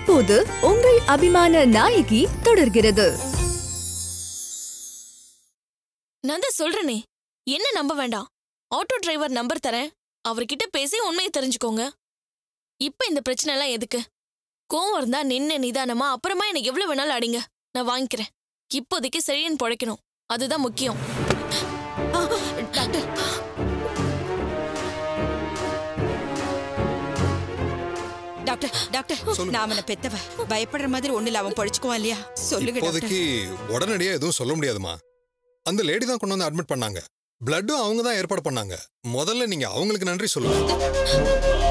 இப்போது உங்கள் அபிமான நாயகி தொடர்கிறது நான் தான் சொல்றேனே என்ன நம்ப வேண்டாம் ஆட்டோ டிரைவர் நம்பர் தரேன் அவர்கிட்ட பேசி உண்மையை தெரிஞ்சுக்கோங்க இப்ப இந்த பிரச்சனை எல்லாம் எதுக்கு கோவம் இருந்தா நின்னு நிதானமா அப்புறமா எனக்கு எவ்வளவு வேணாலும் அடிங்க நான் வாங்கிக்கிறேன் இப்போதைக்கு செழியன் பொழைக்கணும் அதுதான் முக்கியம் ஆ, டாக்டர் டாக்டர் டாக்டர் நான் அவனை பெத்தவ பயப்படுற மாதிரி ஒண்ணு இல்ல அவன் பொழைச்சுக்குவான் இல்லையா சொல்லுங்க டாக்டர் இப்போதைக்கு உடனடியா எதுவும் சொல்ல முடியாதுமா அந்த லேடி தான் கொண்டு வந்து அட்மிட் பண்ணாங்க பிளட்டும் அவங்க தான் ஏற்பாடு பண்ணாங்க முதல்ல நீங்க அவங்களுக்கு நன்றி சொல்லுங்க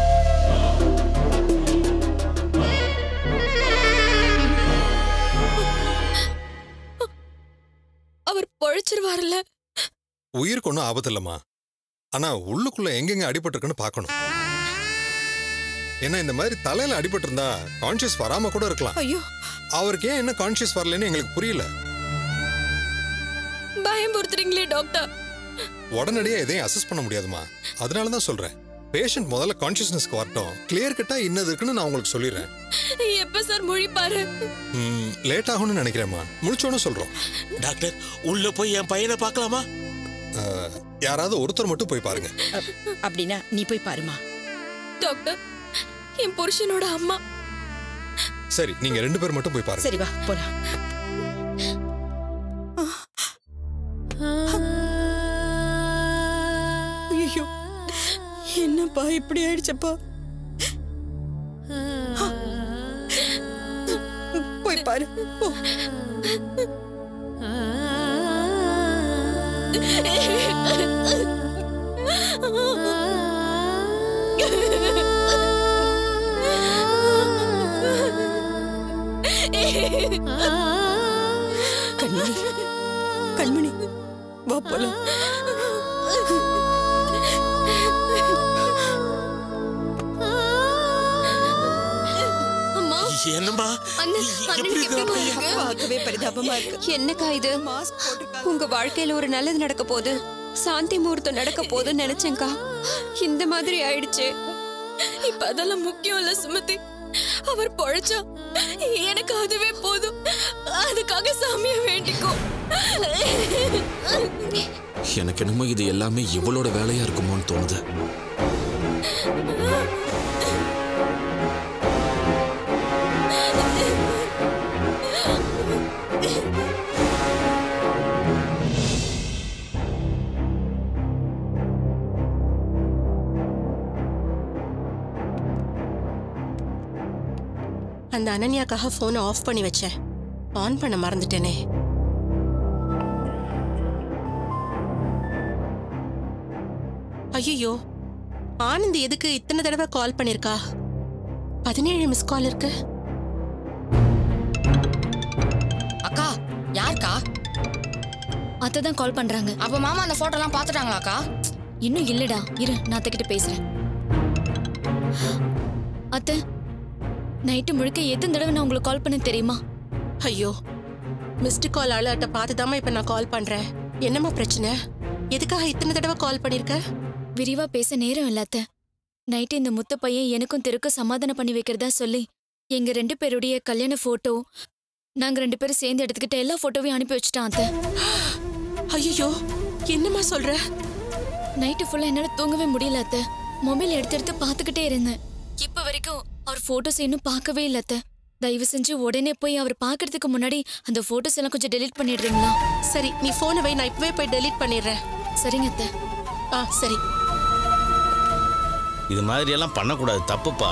அவர் பொழைச்சிருவாருல்ல உயிருக்கு ஒன்றும் ஆபத்து இல்லைம்மா ஆனா உள்ளுக்குள்ள எங்கெங்க அடிபட்டிருக்குன்னு பார்க்கணும் ஏன்னா இந்த மாதிரி தலையில அடிபட்டு இருந்தா கான்சியஸ் வராம கூட இருக்கலாம் ஐயோ அவருக்கு ஏன் என்ன கான்சியஸ் வரலன்னு எங்களுக்கு புரியல பயம்புறுத்துறீங்களே டாக்டர் உடனடியா எதையும் அசஸ் பண்ண முடியாதுமா அதனால தான் சொல்றேன் பேஷண்ட் முதல்ல கான்சியஸ்னஸ்க்கு வரட்டும் கிளியர் கட்டா இன்னது இருக்குன்னு நான் உங்களுக்கு சொல்லிடுறேன் எப்ப சார் முழிப்பாரு லேட் ஆகும்னு நினைக்கிறேம்மா முடிச்சோன்னு சொல்றோம் டாக்டர் உள்ள போய் என் பையனை பார்க்கலாமா அஹ், யாராவது ஒருத்தர் மட்டும் போய் பாருங்க அப்படின்னா நீ போய் பாருமா டாக்டர் என் புருஷனோட அம்மா சரி நீங்க ரெண்டு பேர் மட்டும் போய் பாருங்க சரி வா போலாம் ஐயோ என்னப்பா இப்படி ஆயிடுச்சப்பா போய் பாரு போ. கண்மணி கண்மணி வா போலாம் அம்மா என்னம்மா அண்ணன் எப்படி அண்ணனுக்கு இருக்கிற எப்படி பையன் இருக்கு பார்க்கவே பரிதாபமா இருக்கு என்னக்கா இது மாஸ்க் போட்டுருக்காங்க உங்க வாழ்க்கையில ஒரு நல்லது நடக்க போகுது சாந்தி முகூர்த்தம் நடக்க போகுதுன்னு நினைச்சேன்க்கா இந்த மாதிரி ஆயிடுச்சு இப்ப அதெல்லாம் முக்கியம் இல்ல சுமதி அவர் பொழைச்சா எனக்கு அதுவே போதும் அதுக்காக சாமியை வேண்டிக்கோ எனக்கு என்னமோ இது எல்லாமே இவளோட வேலையா இருக்குமோன்னு தோணுது அந்த அனன்யாக்காக ஃபோனை ஆஃப் பண்ணி வச்சேன் ஆன் பண்ண மறந்துட்டேனே ஐயோ ஆனந்த் எதுக்கு இத்தனை தடவை கால் பண்ணிருக்கா பதினேழு மிஸ் கால் இருக்கு அக்கா யாருக்கா அத்தை தான் கால் பண்றாங்க அப்ப மாமா அந்த போட்டோ எல்லாம் பாத்துட்டாங்களாக்கா இன்னும் இல்லடா இரு நான் அத்தை கிட்ட பேசுறேன் அத்தை நைட்டு முழுக்க எத்தனை தடவை நான் உங்களுக்கு கால் பண்ண தெரியுமா ஐயோ மிஸ்டு கால் அலர்ட்டை பார்த்துதாம்மா இப்போ நான் கால் பண்றேன் என்னம்மா பிரச்சனை எதுக்காக இத்தனை தடவை கால் பண்ணிருக்க விரிவா பேச நேரம் இல்ல அத்தை நைட்டு இந்த முத்த பையன் எனக்கும் தெருக்கும் சமாதானம் பண்ணி வைக்கிறதா சொல்லி எங்க ரெண்டு பேருடைய கல்யாண போட்டோ நாங்க ரெண்டு பேரும் சேர்ந்து எடுத்துக்கிட்ட எல்லா போட்டோவையும் அனுப்பி வச்சுட்டான் அத்தை ஐயோ என்னம்மா சொல்ற நைட்டு ஃபுல்லா என்னால தூங்கவே முடியல அத்தை மொபைல் எடுத்து எடுத்து பார்த்துக்கிட்டே இருந்தேன் இப்ப வரைக்கும் அவர் போட்டோஸ் இன்னும் பார்க்கவே இல்ல அத்தை தயவு செஞ்சு உடனே போய் அவர் பார்க்கறதுக்கு முன்னாடி அந்த போட்டோஸ் எல்லாம் கொஞ்சம் டெலீட் பண்ணிடுறீங்களா சரி நீ போனை வை நான் இப்பவே போய் டெலீட் பண்ணிடுறேன் சரிங்க அத்தை ஆ சரி இது மாதிரி எல்லாம் பண்ணக்கூடாது தப்புப்பா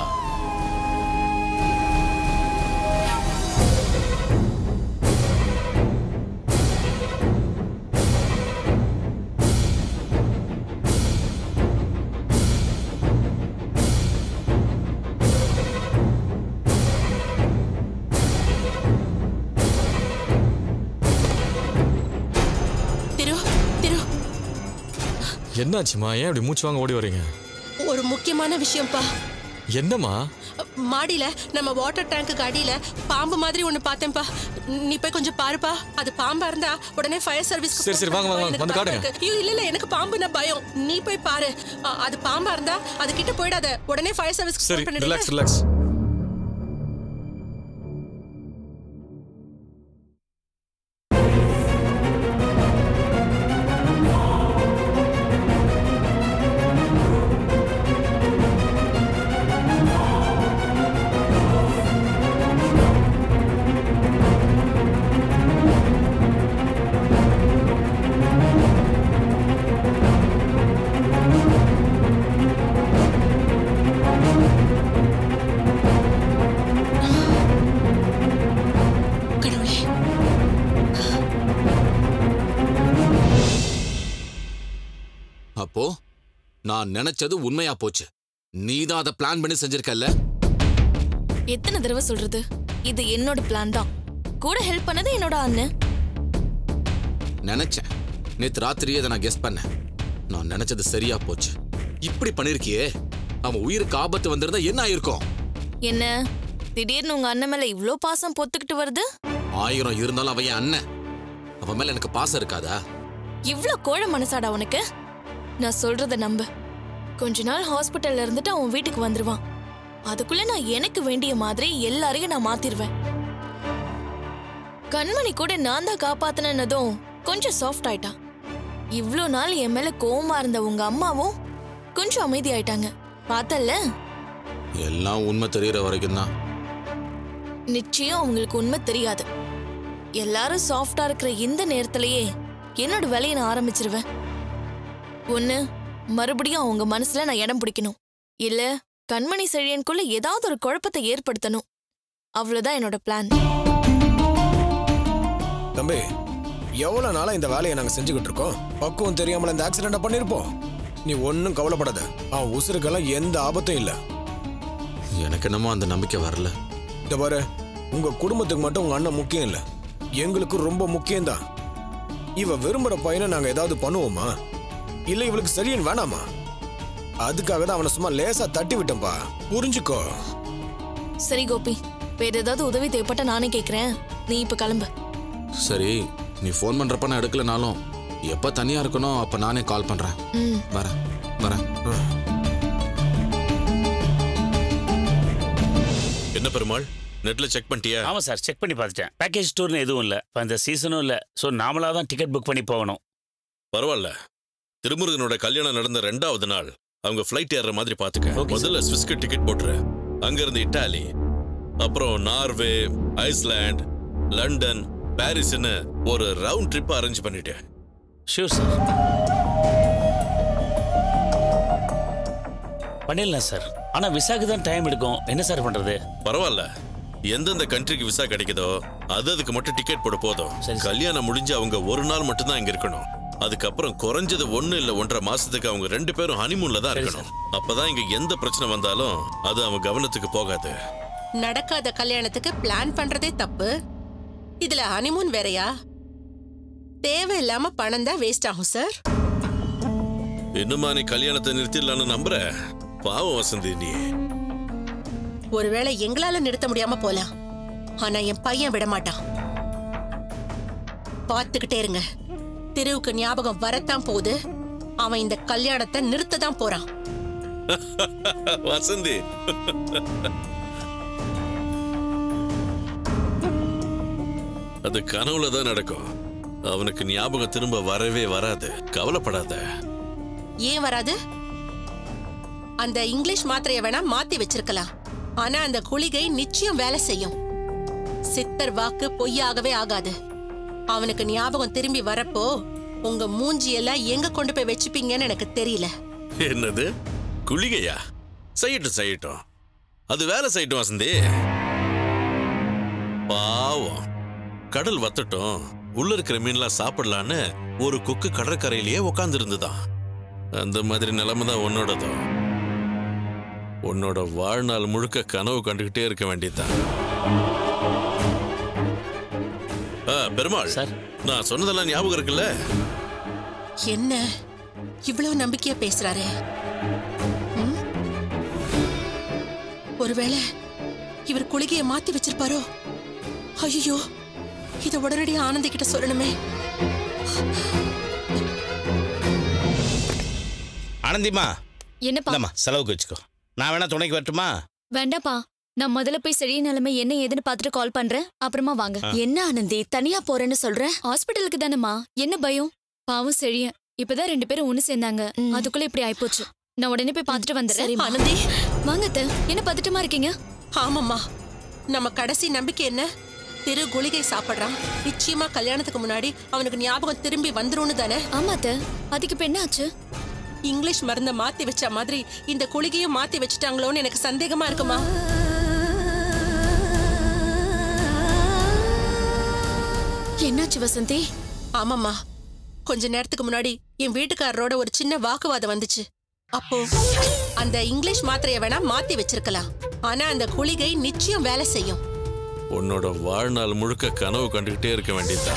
திரு திரு என்னாச்சுமா ஏன் இப்படி மூச்சு வாங்க ஓடி வரீங்க ஒரு முக்கியமான விஷயம்ப்பா என்னம்மா மாடியில நம்ம வாட்டர் டேங்க்குக்கு அடியில பாம்பு மாதிரி ஒண்ணு பார்த்தேன்ப்பா நீ போய் கொஞ்சம் பாருப்பா அது பாம்பா இருந்தா உடனே ஃபயர் சர்வீஸ் சரி, சரி, வாங்க, வாங்க, வந்து காட்டுங்க. ஐயோ இல்ல இல்ல எனக்கு பாம்புனா பயம் நீ போய் பாரு அ, அது பாம்பா இருந்தா அது கிட்ட போயிடாத உடனே ஃபயர் சர்வீஸ்க்கு சரி ஃபோன் பண்ணிடுங்க ரிலாக்ஸ் ரிலாக்ஸ் நான் நினைச்சது உண்மையா போச்சு நீ தான் அதை பிளான் பண்ணி செஞ்சிருக்கல்ல எத்தனை தடவை சொல்றது இது என்னோட பிளான் தான் கூட ஹெல்ப் பண்ணது என்னோட அண்ணன் நினைச்சேன் நேத்து ராத்திரியே அதை நான் கெஸ் பண்ணேன் நான் நினைச்சது சரியா போச்சு இப்படி பண்ணிருக்கியே அவன் உயிருக்கு ஆபத்து வந்திருந்தா என்ன ஆயிருக்கும் என்ன திடீர்னு உங்க அண்ணன் மேல இவ்ளோ பாசம் பொத்துக்கிட்டு வருது ஆயிரம் இருந்தாலும் அவன் என் அண்ணன் அவன் மேல எனக்கு பாசம் இருக்காதா இவ்ளோ கோழ மனசாடா உனக்கு நான் சொல்றத நம்பு கொஞ்ச நாள் ஹாஸ்பிட்டல்ல இருந்துட்டு அவன் வீட்டுக்கு வந்துருவான் அதுக்குள்ள நான் எனக்கு வேண்டிய மாதிரி எல்லாரையும் நான் மாத்திருவேன் கண்மணி கூட நான் தான் காப்பாத்தினதும் கொஞ்சம் சாஃப்ட் ஆயிட்டா இவ்ளோ நாள் என் மேல கோவமா இருந்த உங்க அம்மாவும் கொஞ்சம் அமைதி ஆயிட்டாங்க பார்த்தல்ல எல்லாம் உண்மை தெரியற வரைக்கும் தான் நிச்சயம் அவங்களுக்கு உண்மை தெரியாது எல்லாரும் சாஃப்டா இருக்கிற இந்த நேரத்திலேயே என்னோட வேலையை நான் ஆரம்பிச்சிருவேன் ஒண்ணு மறுபடியும் அவங்க மனசுல நான் இடம் பிடிக்கணும் இல்ல கண்மணி செழியனுக்குள்ள ஏதாவது ஒரு குழப்பத்தை ஏற்படுத்தணும் அவ்வளவுதான் என்னோட பிளான் தம்பி எவ்வளவு நாளா இந்த வேலையை நாங்க செஞ்சுக்கிட்டு இருக்கோம் பக்குவம் தெரியாமல இந்த ஆக்சிடென்ட பண்ணிருப்போம் நீ ஒன்னும் கவலைப்படாத அவன் உசுருக்கெல்லாம் எந்த ஆபத்தும் இல்ல எனக்கு என்னமோ அந்த நம்பிக்கை வரல இந்த பாரு உங்க குடும்பத்துக்கு மட்டும் உங்க அண்ணன் முக்கியம் இல்ல எங்களுக்கு ரொம்ப முக்கியம்தான் இவ விரும்புற பையனை நாங்க ஏதாவது பண்ணுவோமா இல்ல இவளுக்கு சரின்னு வேணாமா அதுக்காக தான் அவனை சும்மா லேசா தட்டி விட்டோம்பா புரிஞ்சுக்கோ சரி கோபி வேற ஏதாவது உதவி தேவைப்பட்ட நானே கேக்குறேன் நீ இப்ப கிளம்பு சரி நீ ஃபோன் பண்றப்ப நான் எடுக்கலனாலும் எப்ப தனியா இருக்கணும் அப்ப நானே கால் பண்றேன் ம் வரேன் வரேன் என்ன பெருமாள் நெட்ல செக் பண்ணிட்டியா ஆமா சார் செக் பண்ணி பார்த்துட்டேன் பேக்கேஜ் டூர்னு எதுவும் இல்லை இப்போ அந்த சீசனும் இல்லை ஸோ நாமளா தான் டிக்கெட் புக் பண்ணி போகணும் பரவாயில்ல திருமுருகனோட கல்யாணம் நடந்த ரெண்டாவது நாள் அவங்க ஃப்ளைட் ஏறுற மாதிரி பாத்துக்க Okay, முதல்ல ஸ்விஸ்க்கு டிக்கெட் போட்டுரு அங்க இருந்து இட்டாலி அப்புறம் நார்வே ஐஸ்லாண்ட் லண்டன் பாரிஸ்னு ஒரு ரவுண்ட் ட்ரிப் அரேஞ்ச் பண்ணிட்டேன் ஷூர் சார் பண்ணிடலாம் சார் ஆனால் விசாக்கு தான் டைம் எடுக்கும் என்ன சார் பண்ணுறது பரவாயில்ல எந்தெந்த கண்ட்ரிக்கு விசா கிடைக்குதோ அது அதுக்கு மட்டும் டிக்கெட் போட போதும் கல்யாணம் முடிஞ்சு அவங்க ஒரு நாள் மட்டும்தான் இங்க இருக்கணும் அதுக்கப்புறம் குறைஞ்சது ஒண்ணு இல்ல ஒன்றரை மாசத்துக்கு அவங்க ரெண்டு பேரும் ஹனிமூன்ல தான் இருக்கணும் அப்பதான் இங்க எந்த பிரச்சனை வந்தாலும் அது அவங்க கவனத்துக்கு போகாது நடக்காத கல்யாணத்துக்கு பிளான் பண்றதே தப்பு இதுல ஹனிமூன் வேறயா தேவையில்லாம பணம் தான் வேஸ்ட் ஆகும் சார் இன்னுமா நீ கல்யாணத்தை நிறுத்திடலான்னு நம்புற பாவம் வசந்தி நீ ஒருவேளை எங்களால நிறுத்த முடியாம போலாம் ஆனா என் பையன் விட மாட்டான் பார்த்துக்கிட்டே இருங்க திருவுக்கு ஞாபகம் வரத்தான் போகுது அவன் இந்த கல்யாணத்தை நிறுத்த தான் போறான் வசந்தி அது கனவுல தான் நடக்கும் அவனுக்கு ஞாபகம் திரும்ப வரவே வராது கவலைப்படாத ஏன் வராது அந்த இங்கிலீஷ் மாத்திரைய வேணா மாத்தி வச்சிருக்கலாம் ஆனா அந்த குளிகை நிச்சயம் வேலை செய்யும் சித்தர் வாக்கு பொய்யாகவே ஆகாது அவனுக்கு ஞாபகம் திரும்பி வரப்போ உங்க மூஞ்சி எல்லாம் எங்க கொண்டு போய் வச்சுப்பீங்கன்னு எனக்கு தெரியல என்னது குளிகையா செய்யட்டும் செய்யட்டும் அது வேலை செய்யட்டும் வசந்தி பாவம் கடல் வத்தட்டும் உள்ள இருக்கிற மீன்லாம் சாப்பிடலான்னு ஒரு கொக்கு கடற்கரையிலேயே உட்கார்ந்து இருந்துதான் அந்த மாதிரி நிலைமை தான் உன்னோடதும் உன்னோட வாழ்நாள் முழுக்க கனவு கண்டுகிட்டே இருக்க வேண்டியதுதான் ஆ, பெருமாள் சார். நான் சொன்னதெல்லாம் ஞாபகம் இருக்குல்ல என்ன இவ்வளவு நம்பிக்கையா பேசுறாரு ம்? ஒருவேளை இவர் குளிகையை மாத்தி வச்சிருப்பாரோ ஐயோ இத உடனடியா ஆனந்தி கிட்ட சொல்லணுமே ஆனந்திமா என்னப்பா இந்தாம்மா செலவுக்கு வச்சுக்கோ நான் வேணா துணைக்கு வரட்டுமா வேண்டாப்பா நான் முதல்ல போய் சரிய நிலைமை என்ன ஏதுன்னு பார்த்துட்டு கால் பண்றேன் அப்புறமா வாங்க ஆ. என்ன ஆனந்தி தனியா போறேன்னு சொல்ற ஹாஸ்பிட்டலுக்கு தானேமா என்ன பயம் பாவம் செழிய இப்பதான் ரெண்டு பேரும் ஒண்ணு சேர்ந்தாங்க அதுக்குள்ள இப்படி ஆயிப்போச்சு நான் உடனே போய் பார்த்துட்டு வந்துடுறேன் ஆனந்தி வாங்க அத்தை. என்ன பதட்டமா இருக்கீங்க ஆமாம்மா நம்ம கடைசி நம்பிக்கை என்ன திரு குளிகை சாப்பிடுறான் நிச்சயமா கல்யாணத்துக்கு முன்னாடி அவனுக்கு ஞாபகம் திரும்பி வந்துரும்னு தானே ஆமா அத்தை. அதுக்கு இப்ப என்ன ஆச்சு இங்கிலீஷ் மருந்த மாத்தி வச்ச மாதிரி இந்த குளிகையும் மாத்தி வச்சுட்டாங்களோன்னு எனக்கு சந்தேகமா இருக்குமா என்னாச்சு வசந்தி ஆமாம்மா கொஞ்ச நேரத்துக்கு முன்னாடி என் வீட்டுக்காரரோட ஒரு சின்ன வாக்குவாதம் வந்துச்சு அப்போ அந்த இங்கிலீஷ் மாத்திரைய வேணா மாத்தி வச்சிருக்கலாம் ஆனா அந்த குளிகை நிச்சயம் வேலை செய்யும் உன்னோட வாழ்நாள் முழுக்க கனவு கண்டுகிட்டே இருக்க வேண்டியதுதான்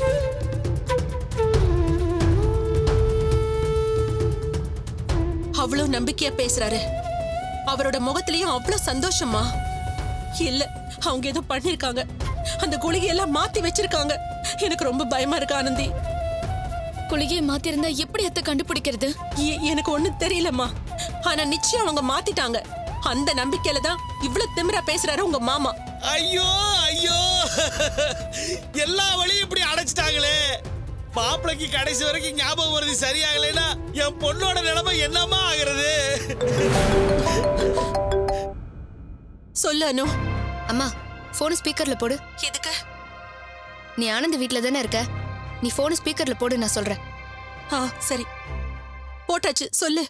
அவ்வளவு நம்பிக்கையா பேசுறாரு அவரோட முகத்திலயும் அவ்வளவு சந்தோஷமா இல்ல அவங்க ஏதோ பண்ணிருக்காங்க அந்த குளிகையெல்லாம் மாத்தி வச்சிருக்காங்க எனக்கு ரொம்ப பயமா இருக்கு ஆனந்தி குளிகையை மாத்திருந்தா எப்படி அத்தை கண்டுபிடிக்கிறது எ- எனக்கு ஒண்ணும் தெரியலம்மா ஆனா நிச்சயம் அவங்க மாத்திட்டாங்க அந்த நம்பிக்கையில தான் இவ்வளவு திமிரா பேசுறாரு உங்க மாமா ஐயோ ஐயோ எல்லா வழியும் இப்படி அடைச்சிட்டாங்களே மாப்பிளைக்கு கடைசி வரைக்கும் ஞாபகம் வருது சரியாகலைன்னா என் பொண்ணோட நிலைமை என்னமா ஆகுறது சொல்லு அனு அம்மா போன் ஸ்பீக்கர்ல போடு எதுக்கு நீ ஆனந்த் வீட்ல தானே இருக்க நீ போன் ஸ்பீக்கர்ல போடு நான் சொல்றேன் ஆ சரி போட்டாச்சு சொல்லு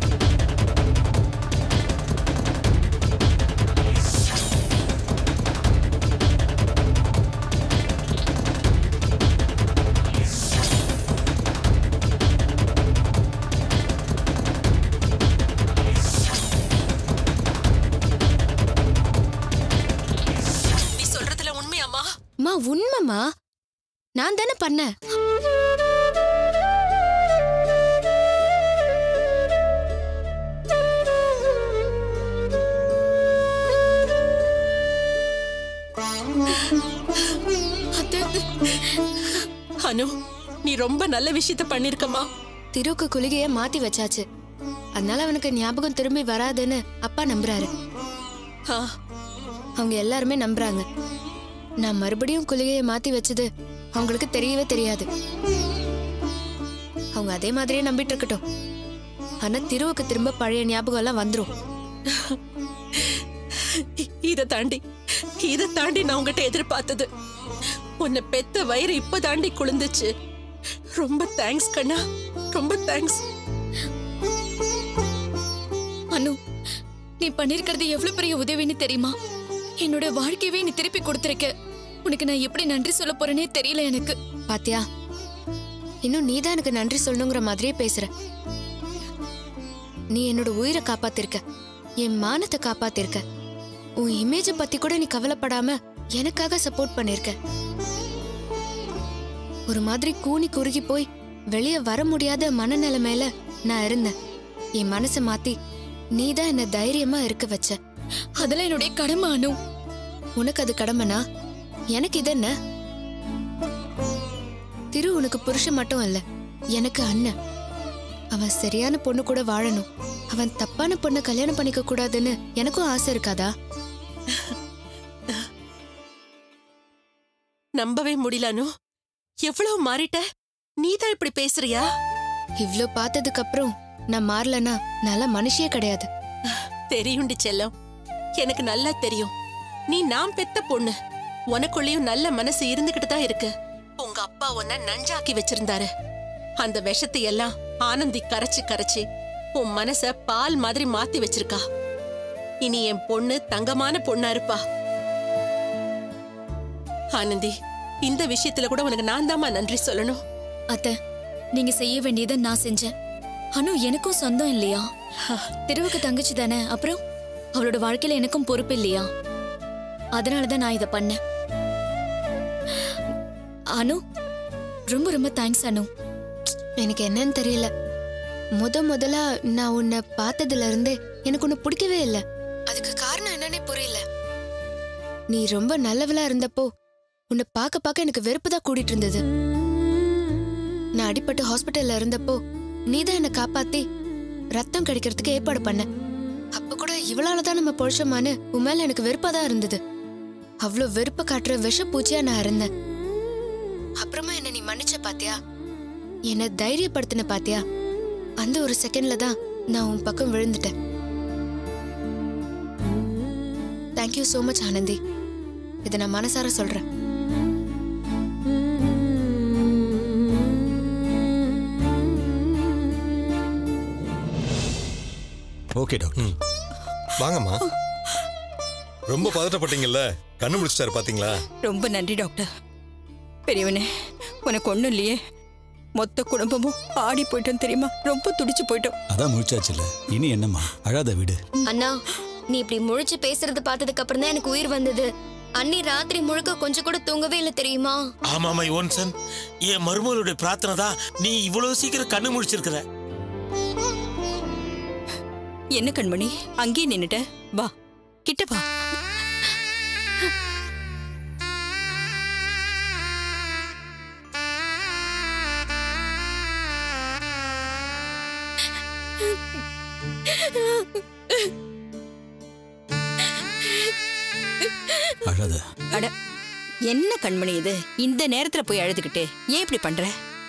நீ சொல்றதுல உண்மையாமா அம்மா உண்மைமா நான் தானே பண்ணேன் அனு நீ ரொம்ப நல்ல விஷயத்த பண்ணிருக்கமா திருவுக்கு குளிகைய மாத்தி வச்சாச்சு அதனால அவனுக்கு ஞாபகம் திரும்பி வராதுன்னு அப்பா நம்புறாரு அவங்க எல்லாருமே நம்புறாங்க நான் மறுபடியும் குளிகையை மாத்தி வச்சது அவங்களுக்கு தெரியவே தெரியாது அவங்க அதே மாதிரியே நம்பிட்டு இருக்கட்டும் ஆனா திருவுக்கு திரும்ப பழைய ஞாபகம் எல்லாம் வந்துரும் இத தாண்டி இத தாண்டி நான் உங்ககிட்ட எதிர்பார்த்தது உன்னை பெத்த வயிறு இப்ப தாண்டி குளிந்துச்சு ரொம்ப தேங்க்ஸ் கண்ணா ரொம்ப தேங்க்ஸ் அனு நீ பண்ணிருக்கிறது எவ்வளவு பெரிய உதவின்னு தெரியுமா என்னோட வாழ்க்கையவே நீ திருப்பி கொடுத்திருக்க உனக்கு நான் எப்படி நன்றி சொல்ல போறேனே தெரியல எனக்கு பாத்தியா இன்னும் நீதான் எனக்கு நன்றி சொல்லணுங்கிற மாதிரியே பேசுற நீ என்னோட உயிரை காப்பாத்திருக்க என் மானத்தை காப்பாத்திருக்க உன் இமேஜ பத்தி கூட நீ கவலைப்படாம எனக்காக சப்போர்ட் பண்ணிருக்க ஒரு மாதிரி கூனி குறுகி போய் வெளிய வர முடியாத மனநிலைமையில நான் இருந்தேன் என் மனசை மாத்தி நீதான் என்ன தைரியமா இருக்க வச்ச அதெல்லாம் என்னுடைய கடமை அனு உனக்கு அது கடமைனா எனக்கு இது என்ன திரு உனக்கு புருஷன் மட்டும் இல்ல எனக்கு அண்ணன் அவன் சரியான பொண்ணு கூட வாழணும் அவன் தப்பான பொண்ணை கல்யாணம் பண்ணிக்க கூடாதுன்னு எனக்கும் ஆசை இருக்காதா நம்பவே முடியல அனு எவ்வளவு மாறிட்ட நீதான் இப்படி பேசுறியா இவ்ளோ பார்த்ததுக்கு அப்புறம் நான் மாறலனா நல்ல மனுஷியே கிடையாது தெரியுண்டி செல்லம் எனக்கு நல்லா தெரியும் நீ நான் பெத்த பொண்ணு உனக்குள்ளேயும் நல்ல மனசு இருந்துகிட்டு தான் இருக்கு உங்க அப்பா உன்னை நஞ்சாக்கி வச்சிருந்தாரு அந்த விஷத்தை எல்லாம் ஆனந்தி கரைச்சு கரைச்சு உன் மனச பால் மாதிரி மாத்தி வச்சிருக்கா இனி என் பொண்ணு தங்கமான பொண்ணா இருப்பா ஆனந்தி இந்த விஷயத்துல கூட உனக்கு நான் தாம்மா நன்றி சொல்லணும் அத்தை நீங்க செய்ய வேண்டியதை நான் செஞ்சேன் அனு எனக்கும் சொந்தம் இல்லையா திருவுக்கு தங்கச்சி தானே அப்புறம் அவளோட வாழ்க்கையில எனக்கும் பொறுப்பு இல்லையா அதனாலதான் நான் இத பண்ணேன் அனு ரொம்ப ரொம்ப தேங்க்ஸ் அனு எனக்கு என்னன்னு தெரியல முத முதலா நான் உன்னை பார்த்ததுல இருந்தே எனக்கு உன்னை பிடிக்கவே இல்லை அதுக்கு காரணம் என்னன்னே புரியல நீ ரொம்ப நல்லவளா இருந்தப்போ உன்னை பார்க்க பார்க்க எனக்கு வெறுப்பு தான் கூடிட்டு இருந்தது நான் அடிபட்டு ஹாஸ்பிட்டல்ல இருந்தப்போ நீதான் என்னை காப்பாத்தி ரத்தம் கிடைக்கிறதுக்கு ஏற்பாடு பண்ண அப்ப கூட இவளால தான் நம்ம பொழிச்சோமான்னு உன் மேல எனக்கு வெறுப்பா தான் இருந்தது அவ்வளோ வெறுப்பை காட்டுற விஷ பூச்சியா நான் இருந்தேன் அப்புறமா என்ன நீ மன்னிச்ச பாத்தியா என்னை தைரியப்படுத்தின பாத்தியா அந்த ஒரு செகண்ட்ல தான் நான் உன் பக்கம் விழுந்துட்டேன் தேங்க்யூ so மச் ஆனந்தி இதை நான் மனசார சொல்றேன் ஓகே டாக்டர் வாங்கம்மா ரொம்ப பதட்டப்பட்டீங்கல்ல கண்ணு முடிச்சிட்டாரு பாத்தீங்களா ரொம்ப நன்றி டாக்டர் பெரியவனே உனக்கு ஒண்ணும் இல்லையே மொத்த குடும்பமும் ஆடி போயிட்டோம் தெரியுமா ரொம்ப துடிச்சு போயிட்டோம் அதான் முழிச்சாச்சுல இனி என்னம்மா அழாத வீடு அண்ணா நீ இப்படி முழிச்சு பேசுறது பார்த்ததுக்கு அப்புறம் தான் எனக்கு உயிர் வந்தது அண்ணி ராத்திரி முழுக்க கொஞ்சம் கூட தூங்கவே இல்லை தெரியுமா ஆமா மை ஓன்சன் என் மருமகளுடைய பிரார்த்தனை தான் நீ இவ்வளவு சீக்கிரம் கண்ணு முழிச்சிருக்கிற என்ன கண்மணி அங்கேயே நின்னுட்ட வா கிட்ட வா அழாத அட என்ன கண்மணி இது இந்த நேரத்துல போய் அழுதுகிட்டு ஏன் இப்படி பண்ற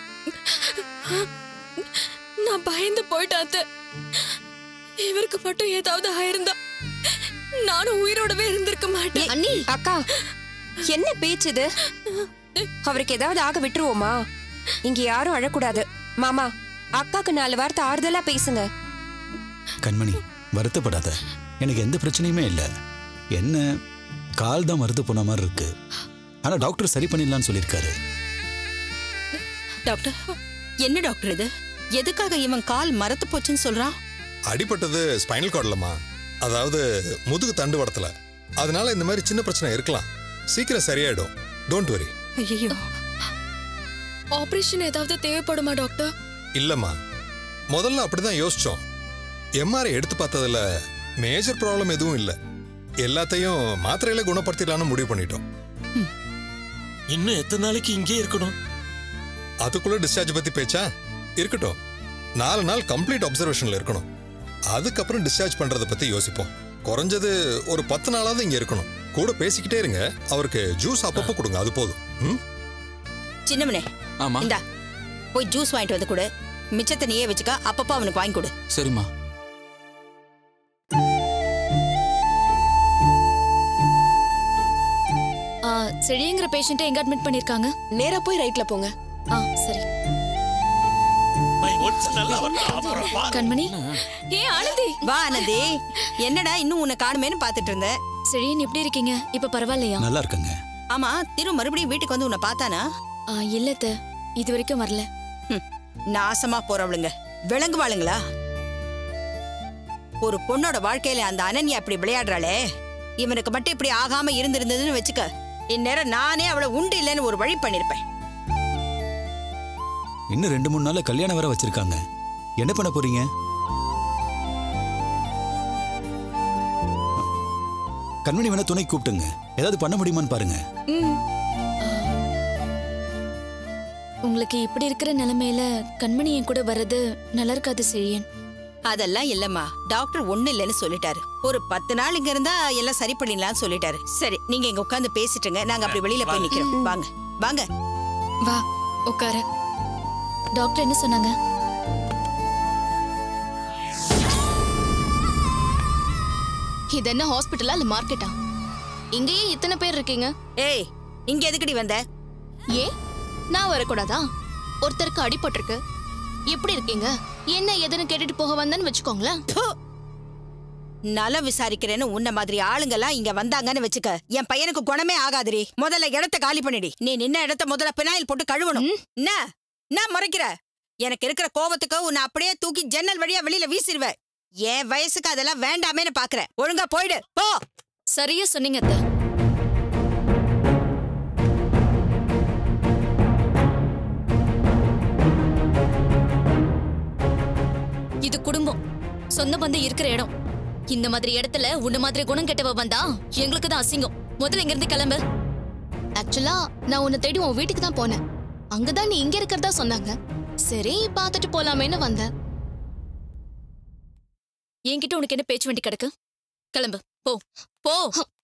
நான் பயந்து போயிட்டேன் அத்தை இவருக்கு மட்டும் ஏதாவது ஆயிருந்தா நானும் உயிரோடவே இருந்திருக்க மாட்டேன் அண்ணி அக்கா என்ன பேச்சு இது அவருக்கு ஏதாவது ஆக விட்டுருவோமா இங்க யாரும் அழக்கூடாது மாமா அக்காக்கு நாலு வார்த்தை ஆறுதலா பேசுங்க கண்மணி வருத்தப்படாத எனக்கு எந்த பிரச்சனையுமே இல்லை என்ன கால் தான் மறுத்து போன மாதிரி இருக்கு ஆனா டாக்டர் சரி பண்ணிடலாம்னு சொல்லியிருக்காரு டாக்டர் என்ன டாக்டர் இது எதுக்காக இவன் கால் மரத்து போச்சுன்னு சொல்றான் அடிபட்டது ஸ்பைனல் கார்டிலமா அதாவது முதுகு தண்டு வடத்துல அதனால இந்த மாதிரி சின்ன பிரச்சனை இருக்கலாம் சீக்கிரம் சரியாயிடும் டோன்ட் வரி ஐயோ ஆபரேஷன் ஏதாவது தேவைப்படுமா டாக்டர் இல்லம்மா முதல்ல அப்படிதான் யோசிச்சோம் எம்ஆர்ஐ எடுத்து பார்த்ததுல மேஜர் ப்ராப்ளம் எதுவும் இல்லை எல்லாத்தையும் மாத்திரையில குணப்படுத்திடலாம்னு முடிவு பண்ணிட்டோம் இன்னும் எத்தனை நாளைக்கு இங்கே இருக்கணும் அதுக்குள்ள டிஸ்சார்ஜ் பத்தி பேச்சா இருக்கட்டும் நாலு நாள் கம்ப்ளீட் அப்சர்வேஷன்ல இருக்கணும் அதுக்கப்புறம் டிஸ்சார்ஜ் பண்றதை பத்தி யோசிப்போம் குறைஞ்சது ஒரு பத்து நாளாவது இங்க இருக்கணும் கூட பேசிக்கிட்டே இருங்க அவருக்கு ஜூஸ் அப்பப்போ கொடுங்க அது போதும் ம்? சின்னமனே ஆமா இந்தா போய் ஜூஸ் வாங்கிட்டு வந்து கொடு மிச்சத்தை நீயே வச்சுக்க அப்பப்போ அவனுக்கு வாங்கி கொடு சரிம்மா ஆ, செழியங்கிற பேஷண்ட்டை எங்க அட்மிட் பண்ணிருக்காங்க நேரா போய் ரைட்ல போங்க ஆ சரி மை ஓன்சன் நல்லா வரட்டும் அப்புறம் பாரு. கண்மணி ஏ ஆனந்தி வா ஆனந்தி என்னடா இன்னும் உன்னை காணுமேன்னு பாத்துட்டு இருந்தேன் செழியன் எப்படி இருக்கீங்க இப்ப பரவாயில்லையா நல்லா இருக்கங்க ஆமா திரு மறுபடியும் வீட்டுக்கு வந்து உன்னை பார்த்தானா ஆ, இல்ல அத்தை. இது வரைக்கும் வரல ஹம், நாசமா போறவளுங்க விளங்குவாளுங்களா ஒரு பொண்ணோட வாழ்க்கையில அந்த அனன்யா இப்படி விளையாடுறாளே இவனுக்கு மட்டும் இப்படி ஆகாம இருந்திருந்ததுன்னு வச்சுக்க இந்நேரம் நானே அவளை உண்டு இல்லைன்னு ஒரு வழி பண்ணிருப்பேன் இன்னும் ரெண்டு மூணு நாள்ல கல்யாணம் வேற வச்சிருக்காங்க என்ன பண்ண போறீங்க கண்மணி வேணா துணை கூப்பிட்டுங்க ஏதாவது பண்ண முடியுமான்னு பாருங்க உங்களுக்கு இப்படி இருக்கிற நிலைமையில கண்மணி என் கூட வர்றது நல்லா இருக்காது செழியன் அதெல்லாம் இல்லம்மா டாக்டர் ஒண்ணு இல்லைன்னு சொல்லிட்டாரு ஒரு பத்து நாள் இங்க இருந்தா எல்லாம் சரி பண்ணிடலாம்னு சொல்லிட்டாரு சரி நீங்க இங்க உட்காந்து பேசிட்டுங்க நாங்க அப்படி வெளியில போய் நிக்கிறோம் வாங்க வாங்க வா உட்கார டாக்டர் என்ன சொன்னாங்க இது என்ன ஹாஸ்பிட்டலா இல்ல மார்க்கெட்டா இங்கேயே இத்தனை பேர் இருக்கீங்க ஏய் இங்க எதுக்குடி வந்த ஏ நான் வரக்கூடாதா ஒருத்தருக்கு அடிபட்டிருக்கு எப்படி இருக்கீங்க என்ன ஏதுன்னு கேட்டுட்டு போக வந்தேன்னு வச்சுக்கோங்களேன் நலம் விசாரிக்கிறேன்னு உன்ன மாதிரி ஆளுங்கெல்லாம் இங்க வந்தாங்கன்னு வச்சுக்க என் பையனுக்கு குணமே ஆகாதுரி முதல்ல இடத்த காலி பண்ணிடி நீ நின்ன இடத்த முதல்ல பினாயில் போட்டு கழுவணும் என்ன என்ன முறைக்கிற எனக்கு இருக்கிற கோவத்துக்கு உன்னை அப்படியே தூக்கி ஜன்னல் வழியா வெளியில வீசிடுவ என் வயசுக்கு அதெல்லாம் வேண்டாமேன்னு பாக்குறேன் ஒழுங்கா போயிடு போ சரியா சொன்னீங்க அத்தை இது குடும்பம் சொந்த பந்தம் இருக்கிற இடம் இந்த மாதிரி இடத்துல உன்ன மாதிரி குணம் கெட்டவ வந்தா எங்களுக்கு தான் அசிங்கம் முதல்ல இங்க இருந்து கிளம்பு ஆக்சுவலா நான் உன்னை தேடி உன் வீட்டுக்கு தான் போனேன் அங்கதான் நீ இங்க இருக்கிறதா சொன்னாங்க சரி பார்த்துட்டு போலாமேன்னு வந்தேன் என்கிட்ட உனக்கு என்ன பேச்சு வேண்டி கிடக்கு கிளம்பு போ போ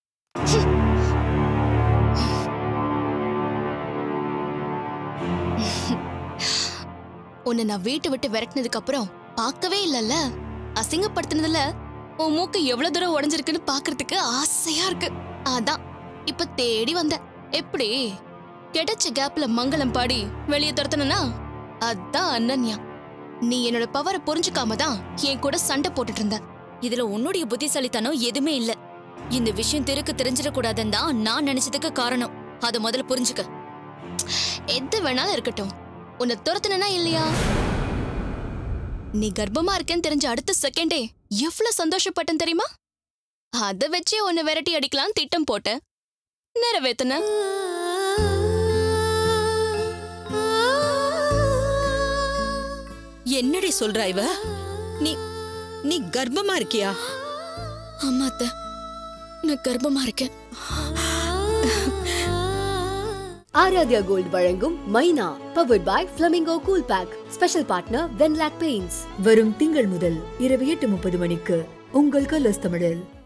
உன்னை நான் வீட்டை விட்டு விரட்டினதுக்கு அப்புறம் பார்க்கவே இல்லல்ல அசிங்கப்படுத்தினதுல உன் மூக்கு எவ்வளவு தூரம் உடைஞ்சிருக்குன்னு பாக்குறதுக்கு ஆசையா இருக்கு அதான் இப்ப தேடி வந்தேன் எப்படி கிடைச்ச கேப்ல மங்களம் பாடி வெளியே துரத்தனா அதான் அனன்யா நீ என்னோட பவரை புரிஞ்சுக்காம தான் என் கூட சண்டை போட்டுட்டு இருந்த இதுல உன்னுடைய புத்திசாலித்தனம் எதுவுமே இல்ல இந்த விஷயம் தெருக்கு தெரிஞ்சிடக்கூடாதுன்னு தான் நான் நினைச்சதுக்கு காரணம் அத முதல்ல புரிஞ்சுக்க எது வேணாலும் இருக்கட்டும் உன்னை துரத்துனா இல்லையா நீ கர்ப்பமா இருக்கேன்னு தெரிஞ்ச அடுத்த செகண்டே எவ்வளவு சந்தோஷப்பட்டேன் தெரியுமா அதை வச்சே உன்னை விரட்டி அடிக்கலாம் திட்டம் போட்டேன் நிறைவேத்துன என்னடி சொல்றா இவ நீ நீ கர்ப்பமா இருக்கியா ஆமா அத்தை நான் கர்ப்பமா இருக்கேன் ஆராத்யா கோல்ட் வழங்கும் Myna powered by Flamingo cool bag special partner Wenlock paints வரும் திங்கள் முதல் இரவு எட்டு முப்பது மணிக்கு உங்கள் கலர்ஸ் தமிழில்